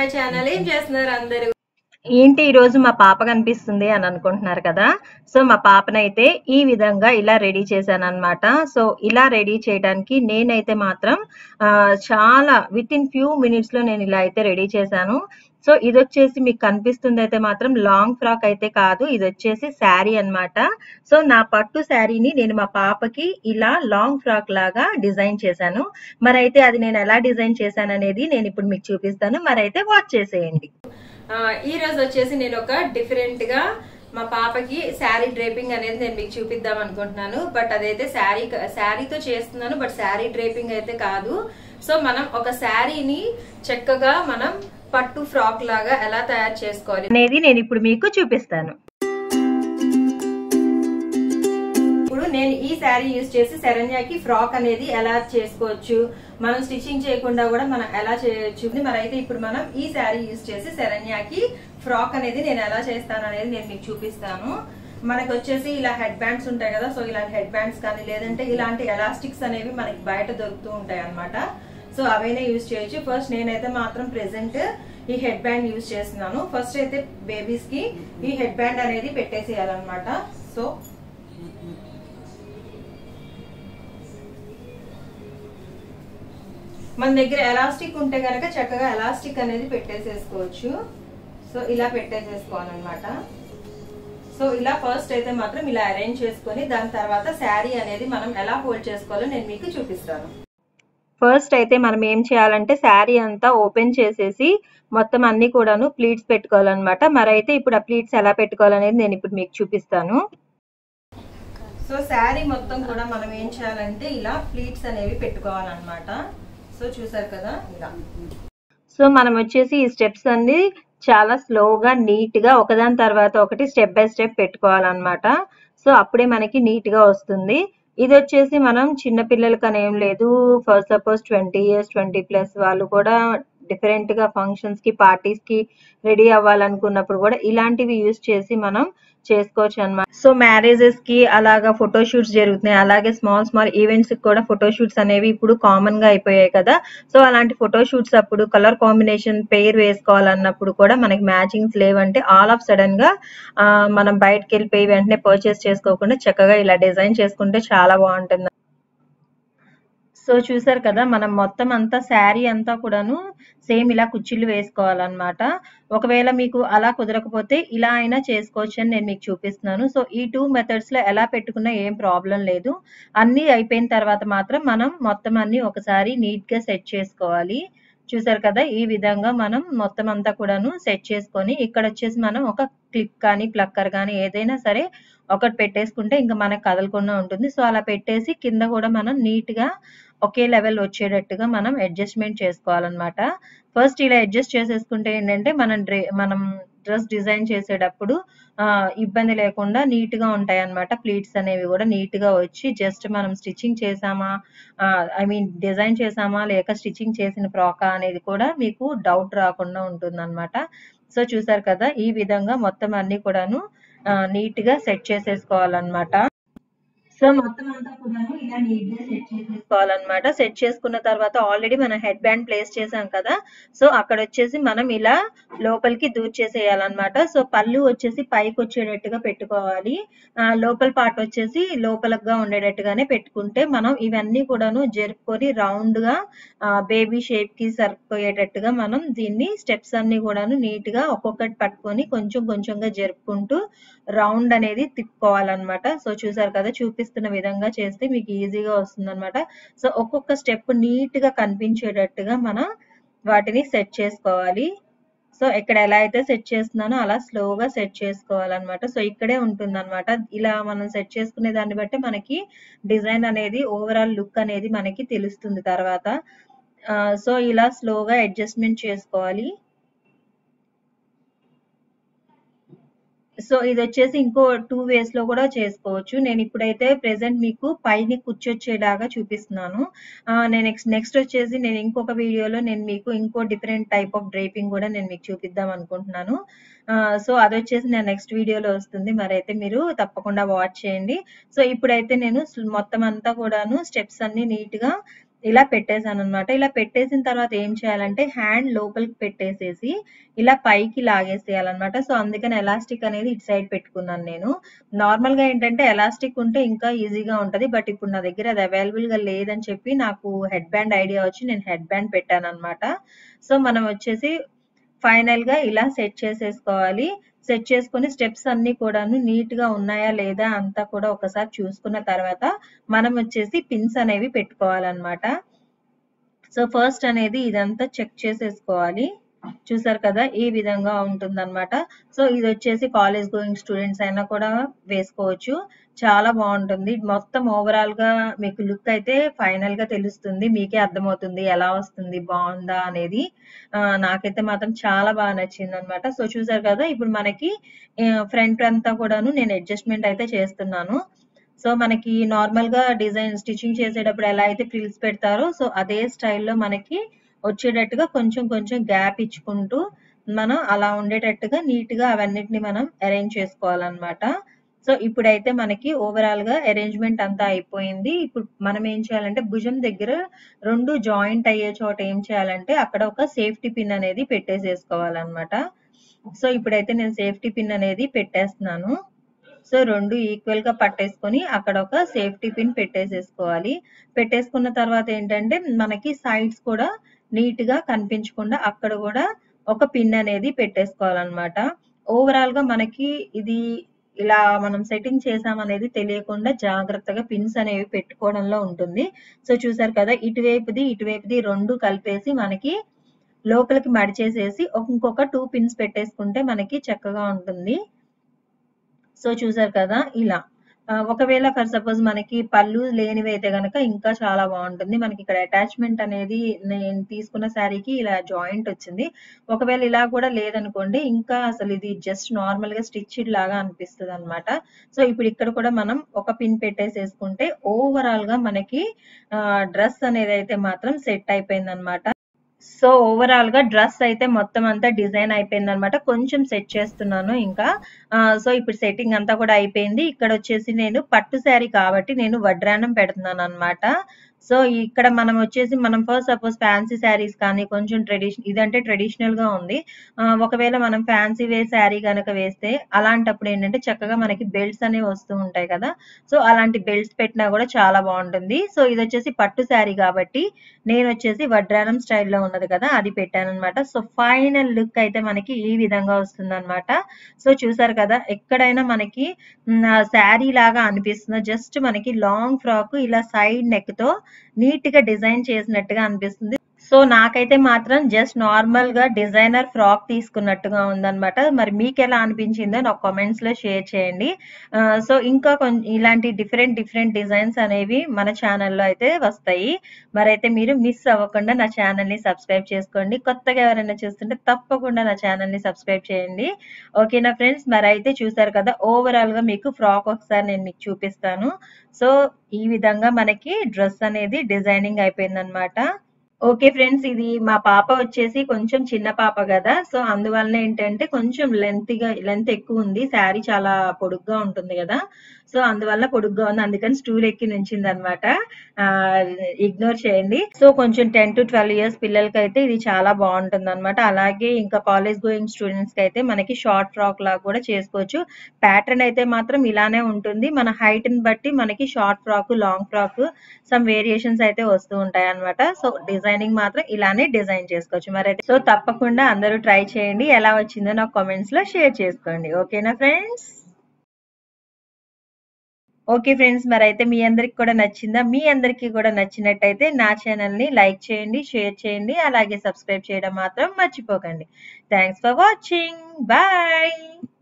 my channel ఏం చేస్తున్నారు అందరూ ఏంటి ఈ రోజు మా పాప కనిపిస్తుంది అని అనుకుంటున్నారు కదా సో మా పాపనైతే ఈ విధంగా ఇలా రెడీ చేశాను అనమాట సో ఇలా రెడీ చేయడానికి నేనైతే మాత్రం ఆ, చాలా విత్ ఇన్ ఫ్యూ మినిట్స్ లో నేను ఇలా అయితే రెడీ చేశాను సో ఇది వచ్చేసి మీకు కనిపిస్తుంది అయితే మాత్రం లాంగ్ ఫ్రాక్ అయితే కాదు ఇది వచ్చేసి శారీ అన్నమాట సో నా పట్టు శారీని నేను మా పాపకి ఇలా లాంగ్ ఫ్రాక్ లాగా డిజైన్ చేశాను మరి అయితే అది నేను ఎలా డిజైన్ చేశాను అనేది నేను ఇప్పుడు మీకు చూపిస్తాను మరి అయితే వాచ్ చేసేయండి ఆ, ఈ రోజు వచ్చేసి నేను ఒక డిఫరెంట్ గా మా పాపకి శారీ డ్రేపింగ్ అనేది నేను మీకు చూపిద్దాం అనుకుంటున్నాను బట్ అదైతే శారీ శారీతో చేస్తున్నాను బట్ శారీ డ్రేపింగ్ అయితే కాదు సో మనం ఒక శారీని చక్కగా మనం పట్టు ఫ్రాక్ లాగా ఎలా తయారు చేసుకోవాలి అనేది నేను ఇప్పుడు మీకు చూపిస్తాను ఇప్పుడు నేను ఈ శారీ యూజ్ చేసి శరణ్యకి ఫ్రాక్ అనేది ఎలా చేసుకోవచ్చు మనం స్టిచ్చింగ్ చేయకుండా కూడా మనం ఎలా చేయొచ్చు మరి అయితే ఇప్పుడు మనం ఈ శారీ యూజ్ చేసి శరణ్యకి ఫ్రాక్ అనేది నేను ఎలా చేస్తాను అనేది నేను మీకు చూపిస్తాను మనకు వచ్చేసి ఇలా హెడ్ బ్యాండ్స్ ఉంటాయి కదా సో ఇలాంటి హెడ్ బ్యాండ్స్ కానీ లేదంటే ఇలాంటి ఎలాస్టిక్స్ అనేవి మనకి బయట దొరుకుతూ ఉంటాయి అన్నమాట సో అవైనా యూజ్ చేయొచ్చు ఫస్ట్ నేనైతే మాత్రం ప్రెసెంట్ ఈ హెడ్ బ్యాండ్ యూజ్ చేస్తున్నాను ఫస్ట్ అయితే బేబీస్ కి ఈ హెడ్ బ్యాండ్ అనేది పెట్టేసేయాలన్నమాట సో మన దగ్గర ఎలాస్టిక్ ఉంటే కనుక చక్కగా ఎలాస్టిక్ అనేది పెట్టేసేసుకోవచ్చు సో ఇలా పెట్టేసేసుకోవాలన్నమాట సో ఇలా ఫస్ట్ అయితే మాత్రం ఇలా అరేంజ్ చేసుకొని దాని తర్వాత శారీ అనేది మనం ఎలా హోల్డ్ చేసుకోవాలో నేను మీకు చూపిస్తాను ఫస్ట్ అయితే మనం ఏం చేయాలంటే శారీ అంతా ఓపెన్ చేసేసి మొత్తం అన్ని కూడాను ప్లీట్స్ పెట్టుకోవాలన్నమాట మరి అయితే ఇప్పుడు ఆ ప్లీట్స్ ఎలా పెట్టుకోవాలనేది నేను ఇప్పుడు మీకు చూపిస్తాను సో శారీ మొత్తం కూడా మనం ఏం చేయాలంటే ఇలా ప్లీట్స్ అనేవి పెట్టుకోవాలన్నమాట సో చూసారు కదా ఇలా సో మనం వచ్చేసి ఈ స్టెప్స్ అన్ని చాలా స్లోగా నీట్ గా ఒకదాని తర్వాత ఒకటి స్టెప్ బై స్టెప్ పెట్టుకోవాలన్నమాట సో అప్పుడే మనకి నీట్ గా వస్తుంది ఇది వచ్చేసి మనం చిన్న పిల్లలకని ఏం లేదు first suppose twenty years twenty plus వాళ్ళు కూడా డిఫరెంట్ గా ఫంక్షన్స్ కి పార్టీస్ కి రెడీ అవ్వాలనుకున్నప్పుడు కూడా ఇలాంటివి యూజ్ చేసి మనం చేసుకోవచ్చు అన్నమాట సో మ్యారేజెస్ కి అలాగా ఫోటో షూట్స్ జరుగుతున్నాయి అలాగే స్మాల్ స్మాల్ ఈవెంట్స్ కి కూడా ఫోటో షూట్స్ అనేవి ఇప్పుడు కామన్ గా అయిపోయాయి కదా సో అలాంటి ఫోటో షూట్స్ అప్పుడు కలర్ కాంబినేషన్ పెయిర్ వేసుకోవాలన్నప్పుడు కూడా మనకి మ్యాచింగ్స్ లేవంటే ఆల్ ఆఫ్ సడన్ గా ఆ, మనం బయటకు వెళ్ళిపోయి వెంటనే పర్చేస్ చేసుకోకుండా చక్కగా ఇలా డిజైన్ చేసుకుంటే చాలా బాగుంటుంది సో చూసారు కదా మనం మొత్తం అంతా శారీ అంతా కూడాను సేమ్ ఇలా కుచ్చిళ్ళు వేసుకోవాలన్నమాట ఒకవేళ మీకు అలా కుదరకపోతే ఇలా అయినా చేసుకోవచ్చు అని నేను మీకు చూపిస్తున్నాను సో ఈ టూ మెథడ్స్ లో ఎలా పెట్టుకున్నా ఏం ప్రాబ్లం లేదు అన్ని అయిపోయిన తర్వాత మాత్రం మనం మొత్తం అన్ని ఒకసారి నీట్ గా సెట్ చేసుకోవాలి చూసారు కదా ఈ విధంగా మనం మొత్తం అంతా కూడాను సెట్ చేసుకొని ఇక్కడ వచ్చేసి మనం ఒక క్లిప్ కానీ ప్లక్కర్ కానీ ఏదైనా సరే ఒకటి పెట్టేసుకుంటే ఇంకా మనకు కదలకుండా ఉంటుంది సో అలా పెట్టేసి కింద కూడా మనం నీట్ గా ఒకే లెవెల్ వచ్చేటట్టుగా మనం అడ్జస్ట్మెంట్ చేసుకోవాలన్నమాట ఫస్ట్ ఇలా అడ్జస్ట్ చేసేసుకుంటే ఏంటంటే మనం డ్రె మనం డ్రెస్ డిజైన్ చేసేటప్పుడు ఆ, ఇబ్బంది లేకుండా నీట్ గా ఉంటాయి అన్నమాట ప్లీట్స్ అనేవి కూడా నీట్ గా వచ్చి జస్ట్ మనం స్టిచ్చింగ్ చేసామా ఐ మీన్ డిజైన్ చేసామా లేక స్టిచ్చింగ్ చేసిన ఫ్రాకా అనేది కూడా మీకు డౌట్ రాకుండా ఉంటుంది అనమాట సో చూసారు కదా ఈ విధంగా మొత్తం అన్ని కూడాను నీట్ గా సెట్ చేసేసుకోవాలన్నమాట సో మొత్తం అంతా కూడాను ఇలా నీట్ గా సెట్ చేసేసుకోవాలన్నమాట సెట్ చేసుకున్న తర్వాత ఆల్రెడీ మనం హెడ్ బ్యాండ్ ప్లేస్ చేసాం కదా సో అక్కడ వచ్చేసి మనం ఇలా లోపలికి దూర్చేసేయాలన్నమాట సో పళ్ళు వచ్చేసి పైకి వచ్చేటట్టుగా పెట్టుకోవాలి ఆ, లోపల పార్ట్ వచ్చేసి లోపలగా ఉండేటట్టుగానే పెట్టుకుంటే మనం ఇవన్నీ కూడాను జరుపుకొని రౌండ్ గా బేబీ షేప్ కి సరిపోయేటట్టుగా మనం దీన్ని స్టెప్స్ అన్ని కూడాను నీట్ గా ఒక్కొక్కటి పట్టుకొని కొంచెం కొంచెంగా జరుపుకుంటూ రౌండ్ అనేది తిప్పుకోవాలన్నమాట సో చూసారు కదా చూపిస్తున్న విధంగా చేస్తే మీకు ఈజీగా వస్తుంది అనమాట సో ఒక్కొక్క స్టెప్ నీట్ గా కనిపించేటట్టుగా మనం వాటిని సెట్ చేసుకోవాలి సో ఇక్కడ ఎలా అయితే సెట్ చేస్తున్నానో అలా స్లోగా సెట్ చేసుకోవాలన్నమాట సో ఇక్కడే ఉంటుంది అనమాట ఇలా మనం సెట్ చేసుకునే దాన్ని బట్టి మనకి డిజైన్ అనేది ఓవరాల్ లుక్ అనేది మనకి తెలుస్తుంది తర్వాత ఆ, సో ఇలా స్లోగా అడ్జస్ట్మెంట్ చేసుకోవాలి సో ఇది వచ్చేసి ఇంకో టూ వేస్ లో కూడా చేసుకోవచ్చు నేను ఇప్పుడైతే ప్రెసెంట్ మీకు పైని కూర్చొచ్చేలాగా చూపిస్తున్నాను ఆ, నేను నెక్స్ట్ నెక్స్ట్ వచ్చేసి నేను ఇంకొక వీడియోలో నేను మీకు ఇంకో డిఫరెంట్ టైప్ ఆఫ్ డ్రైపింగ్ కూడా నేను మీకు చూపిద్దాం అనుకుంటున్నాను సో అది వచ్చేసి నేను నెక్స్ట్ వీడియోలో వస్తుంది మరి అయితే మీరు తప్పకుండా వాచ్ చేయండి సో ఇప్పుడైతే నేను స్- మొత్తం అంతా కూడాను స్టెప్స్ అన్ని నీట్ గా ఇలా పెట్టేసాను అనమాట ఇలా పెట్టేసిన తర్వాత ఏం చేయాలంటే హ్యాండ్ లోపలికి పెట్టేసేసి ఇలా పైకి లాగేసేయాలన్నమాట సో అందుకని ఎలాస్టిక్ అనేది ఇటు సైడ్ పెట్టుకున్నాను నేను నార్మల్ గా ఏంటంటే ఎలాస్టిక్ ఉంటే ఇంకా ఈజీగా ఉంటది బట్ ఇప్పుడు నా దగ్గర అది అవైలబుల్ గా లేదని చెప్పి నాకు హెడ్ బ్యాండ్ ఐడియా వచ్చి నేను హెడ్ బ్యాండ్ పెట్టాను అనమాట సో మనం వచ్చేసి ఫైనల్ గా ఇలా సెట్ చేసేసుకోవాలి సెట్ చేసుకుని స్టెప్స్ అన్ని కూడాను నీట్ గా ఉన్నాయా లేదా అంతా కూడా ఒకసారి చూసుకున్న తర్వాత మనం వచ్చేసి పిన్స్ అనేవి పెట్టుకోవాలన్నమాట సో ఫస్ట్ అనేది ఇదంతా చెక్ చేసేసుకోవాలి చూసారు కదా ఈ విధంగా ఉంటుందన్నమాట సో ఇది వచ్చేసి కాలేజ్ గోయింగ్ స్టూడెంట్స్ అయినా కూడా వేసుకోవచ్చు చాలా బాగుంటుంది మొత్తం ఓవరాల్ గా మీకు లుక్ అయితే ఫైనల్ గా తెలుస్తుంది మీకే అర్థమవుతుంది ఎలా వస్తుంది బాగుందా అనేది ఆ, నాకైతే మాత్రం చాలా బాగా నచ్చింది అనమాట సో చూసారు కదా ఇప్పుడు మనకి ఫ్రంట్ అంతా కూడాను నేను అడ్జస్ట్మెంట్ అయితే చేస్తున్నాను సో మనకి నార్మల్ గా డిజైన్ స్టిచ్చింగ్ చేసేటప్పుడు ఎలా అయితే ఫ్రిల్స్ పెడతారో సో అదే స్టైల్లో మనకి వచ్చేటట్టుగా కొంచెం కొంచెం గ్యాప్ ఇచ్చుకుంటూ మనం అలా ఉండేటట్టుగా నీట్ గా అవన్నిటిని మనం అరేంజ్ చేసుకోవాలన్నమాట సో ఇప్పుడైతే మనకి ఓవరాల్ గా అరేంజ్మెంట్ అంతా అయిపోయింది ఇప్పుడు మనం ఏం చేయాలంటే భుజం దగ్గర రెండు జాయింట్ అయ్యే చోట ఏం చేయాలంటే అక్కడ ఒక సేఫ్టీ పిన్ అనేది పెట్టేసేసుకోవాలన్నమాట సో ఇప్పుడైతే నేను సేఫ్టీ పిన్ అనేది పెట్టేస్తున్నాను సో రెండు ఈక్వల్ గా పట్టేసుకొని అక్కడ ఒక సేఫ్టీ పిన్ పెట్టేసేసుకోవాలి పెట్టేసుకున్న తర్వాత ఏంటంటే మనకి సైడ్స్ కూడా నీట్ గా కనిపించకుండా అక్కడ కూడా ఒక పిన్ అనేది పెట్టేసుకోవాలన్నమాట ఓవరాల్ గా మనకి ఇది ఇలా మనం సెట్టింగ్ చేసామనేది తెలియకుండా జాగ్రత్తగా పిన్స్ అనేవి పెట్టుకోవడంలో ఉంటుంది సో చూసారు కదా ఇటువైపుది ఇటువైపుది రెండు కలిపేసి మనకి లోపలికి మడిచేసేసి ఒక- ఇంకొక టూ పిన్స్ పెట్టేసుకుంటే మనకి చక్కగా ఉంటుంది సో చూసారు కదా ఇలా ఆ, ఒకవేళ ఫర్ సపోజ్ మనకి పళ్ళు లేనివి అయితే గనక ఇంకా చాలా బాగుంటుంది మనకి ఇక్కడ అటాచ్మెంట్ అనేది నేను తీసుకున్న శారీకి ఇలా జాయింట్ వచ్చింది ఒకవేళ ఇలా కూడా లేదనుకోండి ఇంకా అసలు ఇది జస్ట్ నార్మల్ గా స్టిచ్డ్ లాగా అనిపిస్తుంది అనమాట సో ఇప్పుడు ఇక్కడ కూడా మనం ఒక పిన్ పెట్టేసేసుకుంటే ఓవరాల్ గా మనకి డ్రెస్ అనేది అయితే మాత్రం సెట్ అయిపోయింది అనమాట సో ఓవరాల్ గా డ్రెస్ అయితే మొత్తం అంతా డిజైన్ అయిపోయింది అనమాట కొంచెం సెట్ చేస్తున్నాను ఇంకా ఆ, సో ఇప్పుడు సెట్టింగ్ అంతా కూడా అయిపోయింది ఇక్కడ వచ్చేసి నేను పట్టు శారీ కాబట్టి నేను వడ్రానం పెడుతున్నాను అనమాట సో ఇక్కడ మనం వచ్చేసి మనం ఫస్ట్ సపోజ్ ఫ్యాన్సీ శారీస్ కానీ కొంచెం ట్రెడిషన్ ఇదంటే ట్రెడిషనల్ గా ఉంది ఆ, ఒకవేళ మనం ఫ్యాన్సీ వే శారీ కనుక వేస్తే అలాంటప్పుడు ఏంటంటే చక్కగా మనకి బెల్ట్స్ అనేవి వస్తూ ఉంటాయి కదా సో అలాంటి బెల్ట్స్ పెట్టినా కూడా చాలా బాగుంటుంది సో ఇది వచ్చేసి పట్టు శారీ కాబట్టి నేను వచ్చేసి వడ్రానం స్టైల్లో ఉన్నది కదా అది పెట్టాను అనమాట సో ఫైనల్ లుక్ అయితే మనకి ఈ విధంగా వస్తుంది అనమాట సో చూసారు కదా ఎక్కడైనా మనకి శారీ లాగా అనిపిస్తుంది జస్ట్ మనకి లాంగ్ ఫ్రాక్ ఇలా సైడ్ నెక్ తో నీట్ గా డిజైన్ చేసినట్టుగా అనిపిస్తుంది సో నాకైతే మాత్రం జస్ట్ నార్మల్ గా డిజైనర్ ఫ్రాక్ తీసుకున్నట్టుగా ఉందన్నమాట మరి మీకు ఎలా అనిపించిందో నాకు కామెంట్స్ లో షేర్ చేయండి ఆ, సో ఇంకా కొంచెం ఇలాంటి డిఫరెంట్ డిఫరెంట్ డిజైన్స్ అనేవి మన ఛానల్లో అయితే వస్తాయి మరైతే మీరు మిస్ అవ్వకుండా నా ఛానల్ ని సబ్స్క్రైబ్ చేసుకోండి కొత్తగా ఎవరైనా చూస్తుంటే తప్పకుండా నా ఛానల్ ని సబ్స్క్రైబ్ చేయండి ఓకేనా ఫ్రెండ్స్ మరి అయితే చూసారు కదా ఓవరాల్ గా మీకు ఫ్రాక్ ఒకసారి నేను మీకు చూపిస్తాను సో ఈ విధంగా మనకి డ్రెస్ అనేది డిజైనింగ్ అయిపోయింది అనమాట ఓకే ఫ్రెండ్స్ ఇది మా పాప వచ్చేసి కొంచెం చిన్న పాప కదా సో అందువల్ల ఏంటంటే కొంచెం లెంత్ గా లెంత్ ఎక్కువ ఉంది శారీ చాలా పొడుగ్గా ఉంటుంది కదా సో అందువల్ల పొడుగ్గా ఉంది అందుకని స్టూల్ ఎక్కి నుంచింది అనమాట ఇగ్నోర్ చేయండి సో కొంచెం టెన్ టు ట్వెల్వ్ ఇయర్స్ పిల్లలకి అయితే ఇది చాలా బాగుంటుంది అనమాట అలాగే ఇంకా కాలేజ్ గోయింగ్ స్టూడెంట్స్ కి అయితే మనకి షార్ట్ ఫ్రాక్ లాగా కూడా చేసుకోవచ్చు ప్యాటర్న్ అయితే మాత్రం ఇలానే ఉంటుంది మన హైట్ ని బట్టి మనకి short frock long frock some variations అయితే వస్తూ ఉంటాయి అనమాట సో డిజైనింగ్ మాత్రం ఇలానే డిజైన్ చేసుకోవచ్చు మరి అయితే సో తప్పకుండా అందరూ ట్రై చేయండి ఎలా వచ్చిందో నాకు కామెంట్స్ లో షేర్ చేసుకోండి ఓకేనా ఫ్రెండ్స్ ఓకే ఫ్రెండ్స్ మరి అయితే మీ అందరికి కూడా నచ్చిందా మీ అందరికీ కూడా నచ్చినట్టయితే నా ఛానల్ ని లైక్ చేయండి షేర్ చేయండి అలాగే సబ్స్క్రైబ్ చేయడం మాత్రం మర్చిపోకండి థ్యాంక్స్ ఫర్ వాచింగ్ బాయ్